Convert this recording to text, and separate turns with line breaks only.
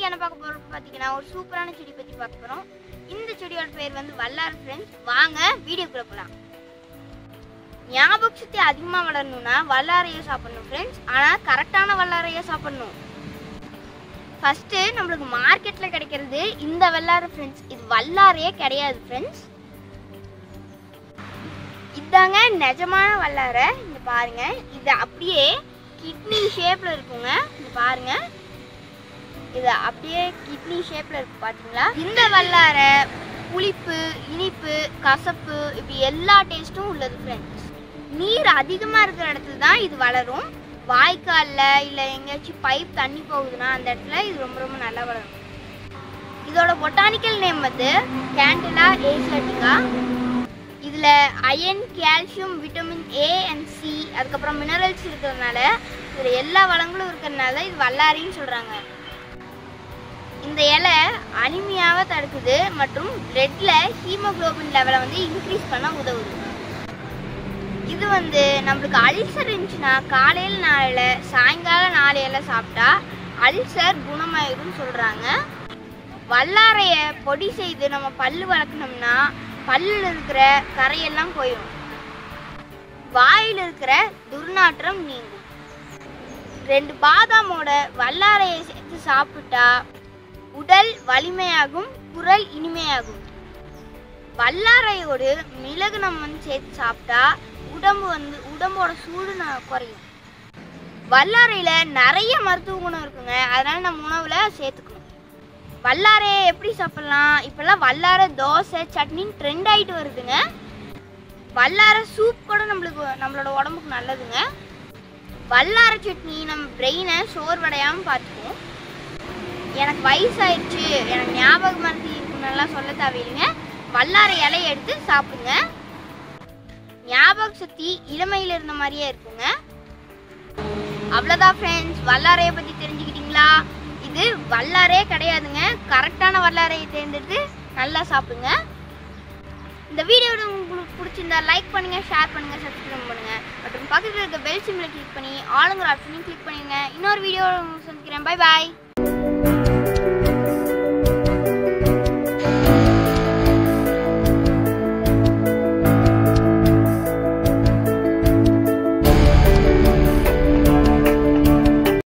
இன்னைக்கு என்ன பார்க்க போறோம் பார்த்தீங்கன்னா ஒரு சூப்பரான செடி பற்றி பார்க்க போகிறோம் இந்த செடியோட பேர் வந்து வல்லார் ஃப்ரெண்ட்ஸ் வாங்க வீடியோக்குள்ள போகலாம் ஞாபக சக்தி அதிகமாக வளரணும்னா வல்லாரையை சாப்பிடணும் ஃப்ரெண்ட்ஸ் ஆனால் கரெக்டான வல்லாரையை சாப்பிடணும் ஃபஸ்ட்டு நம்மளுக்கு மார்க்கெட்டில் கிடைக்கிறது இந்த வல்லாரை ஃப்ரெண்ட்ஸ் இது வல்லாரையே கிடையாது ஃப்ரெண்ட்ஸ் இதாங்க நிஜமான வல்லாரை இங்க பாருங்க இது அப்படியே கிட்னி ஷேப்ல இருக்குங்க இங்க பாருங்க இது அப்படியே கிட்னி ஷேப்ல இருக்கு பாத்தீங்களா இந்த வல்லாரை புளிப்பு இனிப்பு கசப்பு இப்படி எல்லா டேஸ்ட்டும் உள்ளது ஃப்ரெண்ட்ஸ் நீர் அதிகமா இருக்கிற இடத்துல தான் இது வளரும் வாய்க்கால்ல இல்ல எங்கேயாச்சும் பைப் தண்ணி போகுதுன்னா அந்த இடத்துல இது ரொம்ப ரொம்ப நல்லா வளரும் இதோட பொட்டானிக்கல் நேம் வந்து கேண்டிலா ஏசியாட்டிகா இதில் iron calcium vitamin A and C அதுக்கப்புறம் மினரல்ஸ் இருக்கிறதுனால இதில் எல்லா வளங்களும் இருக்கிறதுனால இது வல்லாரின்னு சொல்கிறாங்க இந்த இலை அனிமியாவை தடுக்குது மற்றும் பிளட்ல ஹீமோகுளோபின் லெவலை வந்து இன்க்ரீஸ் பண்ண உதவுது இது வந்து நம்மளுக்கு அல்சர் இருந்துச்சுன்னா காலையில் நாளையில் சாயங்காலம் நாலு இலை சாப்பிட்டா அல்சர் குணமாயிரும்னு சொல்கிறாங்க வல்லாரைய பொடி செய்து நம்ம பல்லு வளர்க்கணும்னா பல்லில் இருக்கிற கரையெல்லாம் போயிடும் வாயில் இருக்கிற துர்நாற்றம் நீங்கும் ரெண்டு பாதாமோட வல்லாரையை சேர்த்து சாப்பிட்டா உடல் வலிமையாகும் குரல் இனிமையாகும் வல்லாரையோடு மிளகு நம்ம வந்து சேர்த்து சாப்பிட்டா உடம்பு வந்து உடம்போட சூடு ந- குறையும் வல்லாரையில நிறைய மருத்துவ குணம் இருக்குங்க அதனால நம்ம உணவுல சேர்த்துக்கணும் வல்லாரையை எப்படி சாப்பிடலாம் இப்பெல்லாம் வல்லாரை தோசை சட்னின்னு ட்ரெண்ட் ஆயிட்டு வருதுங்க வல்லாரை சூப் கூட நம்மளுக்கு நம்மளோட உடம்புக்கு நல்லதுங்க வல்லாரை சட்னி நம்ம பிரெயினை சோர்வடையாமல் பார்த்துக்கும் எனக்கு வயசாயிடுச்சு எனக்கு ஞாபக மருந்தி இருக்குன்னெல்லாம் சொல்ல தேவையில்லைங்க வல்லாரை இலையை எடுத்து சாப்பிடுங்க ஞாபக சக்தி இளமையில் இருந்த மாதிரியே இருக்குங்க அவ்வளோதான் ஃப்ரெண்ட்ஸ் வல்லாரையை பற்றி தெரிஞ்சுக்கிட்டீங்களா இது வல்லாரே கிடையாதுங்க கரெக்டான வல்லாரையை தேர்ந்தெடுத்து நல்லா சாப்பிடுங்க இந்த வீடியோ உங்களுக்கு பிடிச்சிருந்தா லைக் பண்ணுங்க ஷேர் பண்ணுங்க சப்ஸ்கிரைப் பண்ணுங்க மற்றும் பக்கத்தில் இருக்க பெல் சிம்மில் கிளிக் பண்ணி ஆளுங்கிற ஆப்ஷனையும் கிளிக் பண்ணுங்க இன்னொரு வீடியோ சந்திக்கிறேன் பை பாய்